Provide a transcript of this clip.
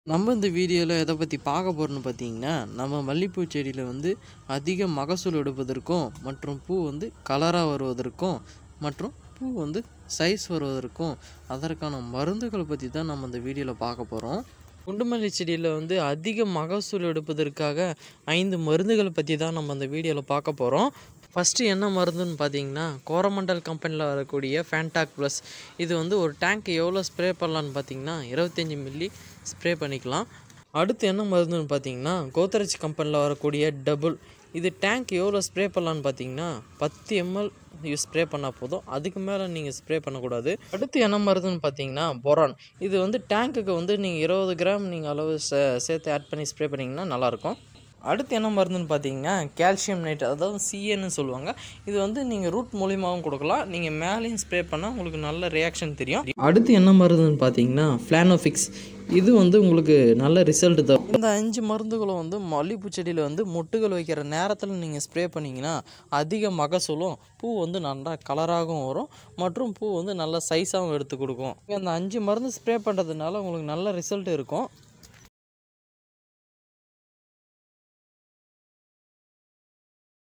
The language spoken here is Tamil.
நம்ம இந்த வீடியோவில் எதை பற்றி பார்க்க போகிறோம்னு பார்த்தீங்கன்னா நம்ம மல்லிகைப்பூ செடியில் வந்து அதிக மகசூல் எடுப்பதற்கும் மற்றும் பூ வந்து கலராக வருவதற்கும் மற்றும் பூ வந்து சைஸ் வருவதற்கும் அதற்கான மருந்துகளை பற்றி தான் நம்ம இந்த வீடியோவில் பார்க்க போகிறோம் குண்டுமல்லி செடியில் வந்து அதிக மகசூல் எடுப்பதற்காக ஐந்து மருந்துகளை பற்றி தான் நம்ம இந்த வீடியோவில் பார்க்க போகிறோம் ஃபஸ்ட்டு என்ன மருந்துன்னு பார்த்தீங்கன்னா கோரமண்டல் கம்பெனியில் வரக்கூடிய ஃபேன்டாக் ப்ளஸ் இது வந்து ஒரு டேங்க் எவ்வளோ ஸ்ப்ரே பண்ணலான்னு பார்த்தீங்கன்னா இருபத்தஞ்சி மில்லி ஸ்ப்ரே பண்ணிக்கலாம் அடுத்து என்ன மருந்துன்னு பார்த்தீங்கன்னா கோத்ரேஜ் கம்பெனியில் வரக்கூடிய டபுள் இது டேங்க் எவ்வளோ ஸ்ப்ரே பண்ணலான்னு பார்த்தீங்கன்னா பத்து எம்எல் ஸ்ப்ரே பண்ணால் போதும் அதுக்கு மேலே நீங்கள் ஸ்ப்ரே பண்ணக்கூடாது அடுத்து என்ன மருந்துன்னு பார்த்தீங்கன்னா பொரான் இது வந்து டேங்க்குக்கு வந்து நீங்கள் இருபது கிராம் நீங்கள் அளவு சே சேர்த்து ஆட் பண்ணி ஸ்ப்ரே பண்ணிங்கன்னா நல்லாயிருக்கும் அடுத்து என்ன மருந்துன்னு பார்த்தீங்கன்னா கால்சியம் நைட் அதாவது சிஏன்னு சொல்லுவாங்க இது வந்து நீங்கள் ரூட் மூலியமாகவும் கொடுக்கலாம் நீங்கள் மேலேயும் ஸ்ப்ரே பண்ணால் உங்களுக்கு நல்ல ரியாக்ஷன் தெரியும் அடுத்து என்ன மருந்துன்னு பார்த்தீங்கன்னா ஃப்ளானோஃபிக்ஸ் இது வந்து உங்களுக்கு நல்ல ரிசல்ட் தரும் இந்த அஞ்சு மருந்துகளும் வந்து மல்லிகைப்பூ செடியில் வந்து மொட்டுகள் வைக்கிற நேரத்தில் நீங்கள் ஸ்ப்ரே பண்ணிங்கன்னா அதிக மகசூலும் பூ வந்து நல்லா கலராகவும் வரும் மற்றும் பூ வந்து நல்ல சைஸாகவும் எடுத்து கொடுக்கும் இந்த அஞ்சு மருந்து ஸ்ப்ரே பண்ணுறதுனால உங்களுக்கு நல்ல ரிசல்ட் இருக்கும்